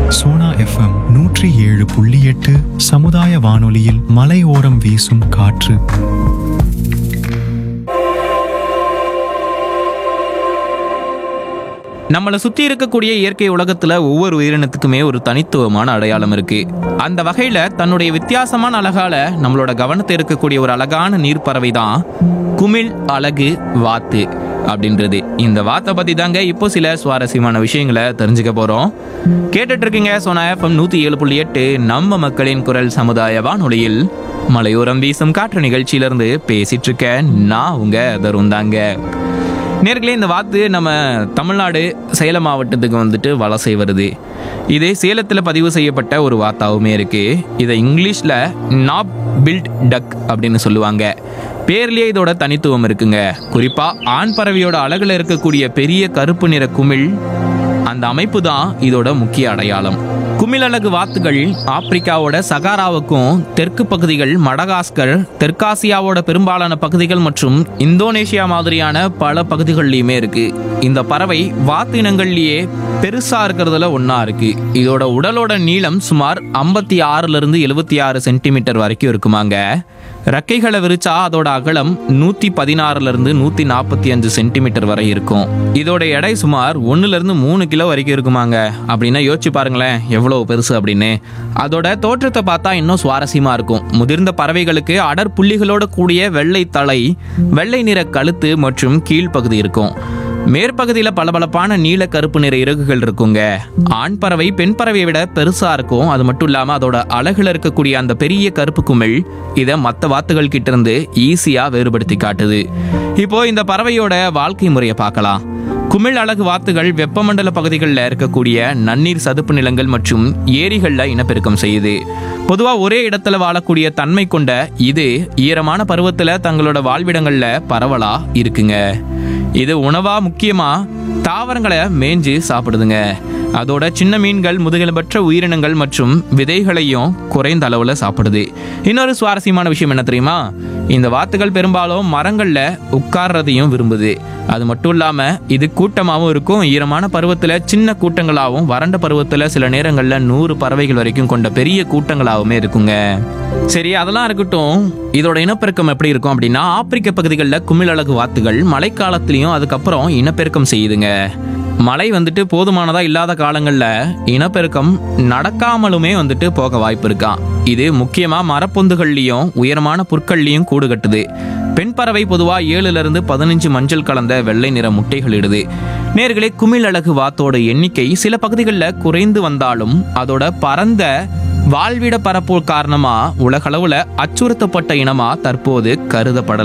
Sona FM நூற்றி ஏழு புள்ளி எட்டு சமுதாய வானொலியில் மலையோரம் வீசும் காற்று நம்மளை சுத்தி இருக்கக்கூடிய இயற்கை உலகத்துல ஒவ்வொரு உயிரினத்துக்குமே ஒரு தனித்துவமான அடையாளம் இருக்கு அந்த வகையில தன்னுடைய வித்தியாசமான அழகால நம்மளோட கவனத்தை இருக்கக்கூடிய ஒரு அழகான நீர்ப்பறவை தான் குமிழ் அழகு வாத்து அப்படின்றது இந்த வாத்தை பத்தி தாங்க இப்போ சில சுவாரஸ்யமான விஷயங்களை தெரிஞ்சுக்க போறோம் கேட்டுட்டு இருக்கீங்க சோனா எஃப்எம் நூத்தி ஏழு புள்ளி எட்டு நம்ம மக்களின் குரல் சமுதாய வானொலியில் மலையோரம் வீசும் காற்று நிகழ்ச்சியிலிருந்து பேசிட்டு இருக்க நான் உங்க தருண் தாங்க நேர்களே இந்த வாத்து நம்ம தமிழ்நாடு சேலம் மாவட்டத்துக்கு வந்துட்டு வலசை வருது இது சேலத்தில் பதிவு செய்யப்பட்ட ஒரு வாத்தாவுமே இருக்கு இதை இங்கிலீஷில் நாப் பில்ட் டக் அப்படின்னு சொல்லுவாங்க பேர்லயே இதோட தனித்துவம் இருக்குங்க குறிப்பா ஆண் பறவையோட அழகுல இருக்கக்கூடிய பெரிய கருப்பு நிற குமிழ் அந்த அமைப்பு தான் இதோட முக்கிய அடையாளம் குமிழலகு வாத்துகள் ஆப்பிரிக்காவோட சகாராவுக்கும் தெற்கு பகுதிகள் மடகாஸ்கர் தெற்காசியாவோட பெரும்பாலான பகுதிகள் மற்றும் இந்தோனேஷியா மாதிரியான பல பகுதிகள்லையுமே இருக்கு இந்த பறவை வாத்து இனங்கள்லயே பெருசா இருக்கிறதுல ஒண்ணா இருக்கு இதோட உடலோட நீளம் சுமார் ஐம்பத்தி ஆறுல இருந்து எழுபத்தி ஆறு சென்டிமீட்டர் வரைக்கும் இருக்குமாங்க ரெக்கைகளை விரிச்சா அதோட அகலம் நூத்தி பதினாறுல இருந்து நூத்தி நாற்பத்தி அஞ்சு சென்டிமீட்டர் வரை இருக்கும் இதோட எடை சுமார் ஒண்ணுல இருந்து மூணு கிலோ வரைக்கும் இருக்குமாங்க அப்படின்னா யோசிச்சு பாருங்களேன் எவ்வளவு பெருசு அப்படின்னு அதோட தோற்றத்தை பார்த்தா இன்னும் சுவாரஸ்யமா இருக்கும் முதிர்ந்த பறவைகளுக்கு அடர் புள்ளிகளோட கூடிய வெள்ளை தலை வெள்ளை நிற கழுத்து மற்றும் கீழ்ப்பகுதி இருக்கும் மேற்பகுதியில் பளபளப்பான நீல கருப்பு நிற இறகுகள் இருக்குங்க ஆண் பறவை பெண் பறவையை விட பெருசா இருக்கும் அது மட்டும் இல்லாம அதோட அழகுல இருக்கக்கூடிய அந்த பெரிய கருப்பு குமிழ் இதை மற்ற வாத்துகள் கிட்ட இருந்து ஈஸியா வேறுபடுத்தி காட்டுது இப்போ இந்த பறவையோட வாழ்க்கை முறையை பார்க்கலாம் குமிழ் அழகு வாத்துகள் வெப்பமண்டல பகுதிகளில் இருக்கக்கூடிய நன்னீர் சதுப்பு நிலங்கள் மற்றும் ஏரிகளில் இனப்பெருக்கம் செய்யுது பொதுவாக ஒரே இடத்துல வாழக்கூடிய தன்மை கொண்ட இது ஈரமான பருவத்தில் தங்களோட வாழ்விடங்களில் பரவலா இருக்குங்க இது உணவா முக்கியமா தாவரங்களை மேய்ஞ்சு சாப்பிடுதுங்க அதோட சின்ன மீன்கள் முதுகெலும்பற்ற உயிரினங்கள் மற்றும் விதைகளையும் குறைந்த அளவுல சாப்பிடுது இன்னொரு சுவாரஸ்யமான விஷயம் என்ன தெரியுமா இந்த வாத்துகள் பெரும்பாலும் மரங்கள்ல உட்கார்றதையும் விரும்புது அது மட்டும் இல்லாம இது கூட்டமாகவும் இருக்கும் ஈரமான பருவத்துல சின்ன கூட்டங்களாகவும் வறண்ட பருவத்துல சில நேரங்கள்ல நூறு பறவைகள் வரைக்கும் கொண்ட பெரிய கூட்டங்களாகவுமே இருக்குங்க சரி அதெல்லாம் இருக்கட்டும் இதோட இனப்பெருக்கம் எப்படி இருக்கும் அப்படின்னா ஆப்பிரிக்க பகுதிகளில் குமிழழகு வாத்துகள் மழைக்காலத்துலயும் அதுக்கப்புறம் இனப்பெருக்கம் செய்யுதுங்க மழை வந்துட்டு போதுமானதா இல்லாத காலங்களில் இனப்பெருக்கம் நடக்காமலுமே வந்துட்டு போக வாய்ப்பு இருக்கான் இது முக்கியமா மரப்பொந்துகள்லயும் உயரமான புற்கள்லயும் கூடு கட்டுது பெண் பறவை பொதுவா ஏழுல இருந்து பதினஞ்சு மஞ்சள் கலந்த வெள்ளை நிற முட்டைகள் இடுது நேர்களே குமிழ் அழகு வாத்தோட எண்ணிக்கை சில பகுதிகளில் குறைந்து வந்தாலும் அதோட பரந்த வாழ்விட பரப்பு காரணமா உலகளவுல அச்சுறுத்தப்பட்ட இனமா தற்போது கருதப்படல